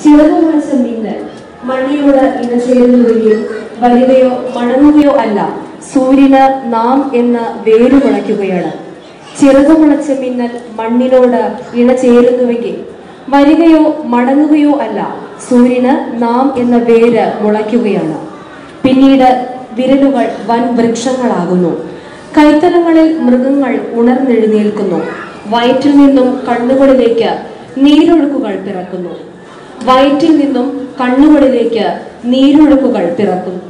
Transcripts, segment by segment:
ചിറകുമുളച്ച മിന്നൽ മണ്ണിനോട് ഇണചേരുന്നുവെങ്കിൽ വരികയോ മടങ്ങുകയോ അല്ല സൂര്യന് നാം എന്ന വേരു മുളയ്ക്കുകയാണ് ചിറകുമുളച്ച മിന്നൽ മണ്ണിനോട് ഇണചേരുന്നുവെങ്കിൽ വരികയോ മടങ്ങുകയോ അല്ല സൂര്യന് നാം എന്ന വേര് മുളയ്ക്കുകയാണ് പിന്നീട് വിരലുകൾ വൻ വൃക്ഷങ്ങളാകുന്നു കൈത്തലങ്ങളിൽ മൃഗങ്ങൾ ഉണർന്നെഴുന്നേൽക്കുന്നു വയറ്റിൽ നിന്നും കണ്ണുകളിലേക്ക് നീരൊഴുക്കുകൾ പിറക്കുന്നു വയറ്റിൽ നിന്നും കണ്ണുകളിലേക്ക് നീരൊഴുക്കുകൾ പിറക്കുന്നു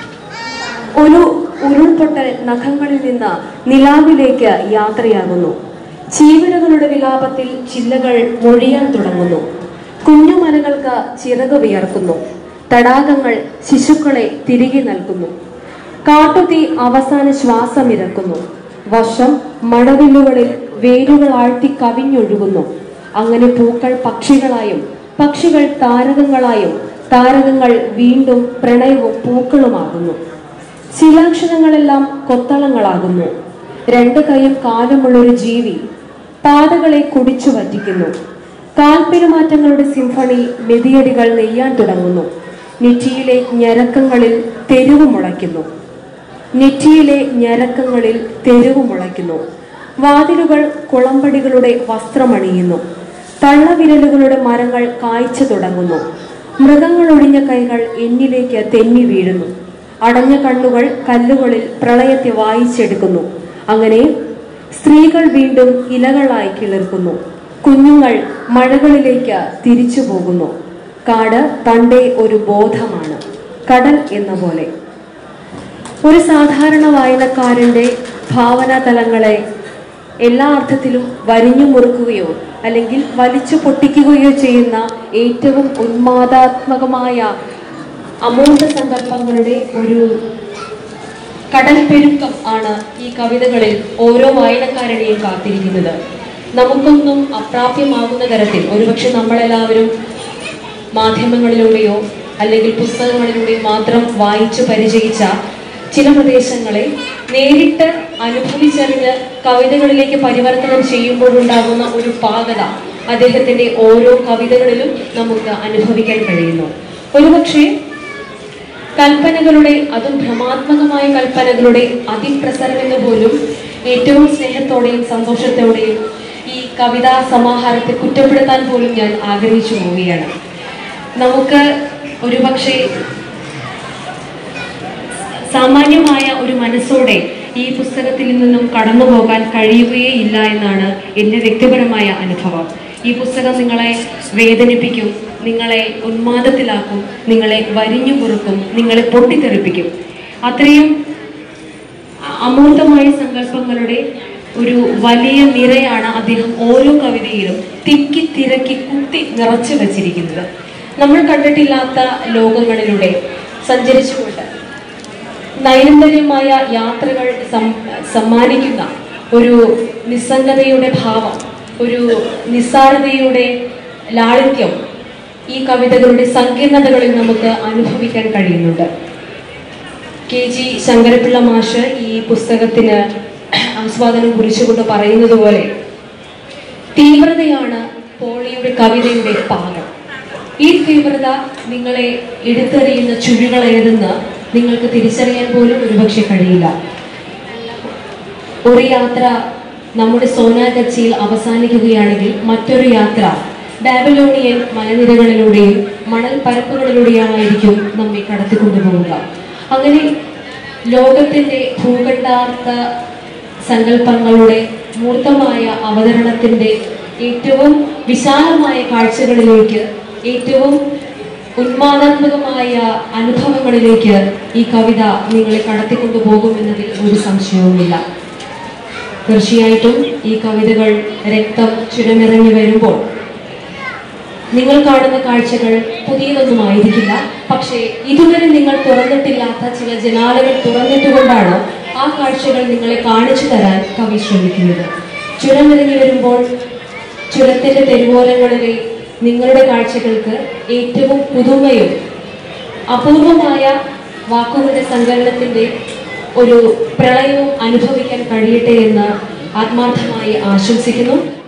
ഒരു ഉരുൾപൊട്ടൽ നഖങ്ങളിൽ നിന്ന് നിലാവിലേക്ക് യാത്രയാകുന്നു ചീവിടകളുടെ വിലാപത്തിൽ ചില്ലകൾ മൊഴിയാൻ തുടങ്ങുന്നു കുഞ്ഞുമലകൾക്ക് ചിറക് വിയർക്കുന്നു തടാകങ്ങൾ ശിശുക്കളെ തിരികെ നൽകുന്നു കാട്ടുതീ അവസാന ശ്വാസമിറക്കുന്നു വർഷം മഴവില്ലുകളിൽ വേരുകൾ ആഴ്ത്തി കവിഞ്ഞൊഴുകുന്നു അങ്ങനെ പൂക്കൾ പക്ഷികളായും പക്ഷികൾ താരകങ്ങളായും താരകങ്ങൾ വീണ്ടും പ്രണയവും പൂക്കളുമാകുന്നു ശിലാക്ഷരങ്ങളെല്ലാം കൊത്തളങ്ങളാകുന്നു രണ്ട് കൈയും കാലുമുള്ളൊരു ജീവി പാതകളെ കുടിച്ചു വറ്റിക്കുന്നു കാൽപ്പെരുമാറ്റങ്ങളുടെ സിംഫണി മെതിയടികൾ നെയ്യാൻ തുടങ്ങുന്നു നെറ്റിയിലെ ഞരക്കങ്ങളിൽ തെരുവ് മുളയ്ക്കുന്നു നെറ്റിയിലെ ഞരക്കങ്ങളിൽ തെരുവ് മുളയ്ക്കുന്നു വാതിലുകൾ കുളമ്പടികളുടെ വസ്ത്രമണിയുന്നു തള്ളവിരലുകളുടെ മരങ്ങൾ കായ്ച്ചു തുടങ്ങുന്നു മൃഗങ്ങൾ ഒഴിഞ്ഞ കൈകൾ എന്നിലേക്ക് തെന്നി വീഴുന്നു അടഞ്ഞ കണ്ണുകൾ കല്ലുകളിൽ പ്രളയത്തെ വായിച്ചെടുക്കുന്നു അങ്ങനെ സ്ത്രീകൾ വീണ്ടും ഇലകളായി കിളിർക്കുന്നു കുഞ്ഞുങ്ങൾ മഴകളിലേക്ക് തിരിച്ചു പോകുന്നു കാട് പണ്ടേ ഒരു ബോധമാണ് കടൽ എന്ന പോലെ ഒരു സാധാരണ വായനക്കാരന്റെ ഭാവനാ തലങ്ങളെ എല്ലാ അർത്ഥത്തിലും വരിഞ്ഞു മുറുക്കുകയോ അല്ലെങ്കിൽ വലിച്ചു പൊട്ടിക്കുകയോ ചെയ്യുന്ന ഏറ്റവും ഉന്മാദാത്മകമായ അമൂർത്ത സങ്കല്പങ്ങളുടെ ഒരു കടൽ പെരുക്കം ആണ് ഈ കവിതകളിൽ ഓരോ വായനക്കാരനെയും കാത്തിരിക്കുന്നത് നമുക്കൊന്നും അപ്രാപ്യമാകുന്ന തരത്തിൽ ഒരുപക്ഷെ നമ്മളെല്ലാവരും മാധ്യമങ്ങളിലൂടെയോ അല്ലെങ്കിൽ പുസ്തകങ്ങളിലൂടെയോ മാത്രം വായിച്ചു പരിചയിച്ച ചില പ്രദേശങ്ങളെ നേരിട്ട് അനുഭവിച്ചറിഞ്ഞ് കവിതകളിലേക്ക് പരിവർത്തനം ചെയ്യുമ്പോഴുണ്ടാകുന്ന ഒരു പാകത അദ്ദേഹത്തിന്റെ ഓരോ കവിതകളിലും നമുക്ക് അനുഭവിക്കാൻ കഴിയുന്നു ഒരുപക്ഷെ കൽപ്പനകളുടെ അതും ഭ്രമാത്മകമായ കൽപ്പനകളുടെ അതിപ്രസരം എന്ന് പോലും ഏറ്റവും സ്നേഹത്തോടെയും സന്തോഷത്തോടെയും ഈ കവിതാ സമാഹാരത്തെ കുറ്റപ്പെടുത്താൻ പോലും ഞാൻ ആഗ്രഹിച്ചു പോവുകയാണ് നമുക്ക് ഒരുപക്ഷെ സാമാന്യമായ ഒരു മനസ്സോടെ ഈ പുസ്തകത്തിൽ നിന്നും കടന്നു പോകാൻ കഴിയുകയേ ഇല്ല എന്നാണ് എൻ്റെ വ്യക്തിപരമായ അനുഭവം ഈ പുസ്തകം നിങ്ങളെ വേദനിപ്പിക്കും നിങ്ങളെ ഉന്മാദത്തിലാക്കും നിങ്ങളെ വരിഞ്ഞു കുറുക്കും നിങ്ങളെ പൊട്ടിത്തെറിപ്പിക്കും അത്രയും അമൂർത്തമായ സങ്കല്പങ്ങളുടെ ഒരു വലിയ നിരയാണ് അദ്ദേഹം ഓരോ കവിതയിലും തിക്കി തിരക്കി കുത്തി നിറച്ചു വച്ചിരിക്കുന്നത് നമ്മൾ കണ്ടിട്ടില്ലാത്ത ലോകങ്ങളിലൂടെ സഞ്ചരിച്ചുകൊണ്ട് നൈരന്തര്യമായ യാത്രകൾ സം- സമ്മാനിക്കുന്ന ഒരു നിസ്സംഗതയുടെ ഭാവം ഒരു നിസ്സാരതയുടെ ലാളിത്യം ഈ കവിതകളുടെ സങ്കീർണതകളിൽ നമുക്ക് അനുഭവിക്കാൻ കഴിയുന്നുണ്ട് കെ ജി ശങ്കരപിള്ള മാഷ് ഈ പുസ്തകത്തിന് ആസ്വാദനം കുറിച്ചുകൊണ്ട് പറയുന്നത് പോലെ തീവ്രതയാണ് പോളിയുടെ കവിതയുടെ പാകം ഈ തീവ്രത നിങ്ങളെ എടുത്തെറിയുന്ന ചുഴികൾ ഏതെന്ന് നിങ്ങൾക്ക് തിരിച്ചറിയാൻ പോലും ഒരുപക്ഷെ കഴിയില്ല ഒരു യാത്ര നമ്മുടെ സോനാഗച്ചിയിൽ അവസാനിക്കുകയാണെങ്കിൽ മറ്റൊരു യാത്ര ബാബിലോണിയൻ മലനിരകളിലൂടെയും മണൽ പരപ്പുകളിലൂടെയുമായിരിക്കും നമ്മെ കടത്തിക്കൊണ്ടുപോവുക അങ്ങനെ ലോകത്തിന്റെ ഭൂഖണ്ഡാർത്ഥ സങ്കല്പങ്ങളുടെ മൂർത്തമായ അവതരണത്തിന്റെ ഏറ്റവും വിശാലമായ കാഴ്ചകളിലേക്ക് ഏറ്റവും ഉന്മാദാത്മകമായ അനുഭവങ്ങളിലേക്ക് ഈ കവിത നിങ്ങളെ കടത്തിക്കൊണ്ടുപോകുമെന്നതിൽ ഒരു സംശയവുമില്ല തീർച്ചയായിട്ടും ഈ കവിതകൾ രക്തം ചുരമിറങ്ങി വരുമ്പോൾ നിങ്ങൾ കാണുന്ന കാഴ്ചകൾ പുതിയതൊന്നും ആയിരിക്കില്ല പക്ഷേ ഇതുവരെ നിങ്ങൾ തുറന്നിട്ടില്ലാത്ത ചില ജനാലകൾ തുറന്നിട്ടുകൊണ്ടാണ് ആ കാഴ്ചകൾ നിങ്ങളെ കാണിച്ചു തരാൻ കവി ശ്രമിക്കുന്നത് ചുരമിറങ്ങി വരുമ്പോൾ ചുരത്തിന്റെ തെരുവോരങ്ങളിലെ നിങ്ങളുടെ കാഴ്ചകൾക്ക് ഏറ്റവും പുതുമയും അപൂർവമായ വാക്കുകളുടെ സങ്കലനത്തിന്റെ ഒരു പ്രളയവും അനുഭവിക്കാൻ കഴിയട്ടെ എന്ന് ആത്മാർത്ഥമായി ആശംസിക്കുന്നു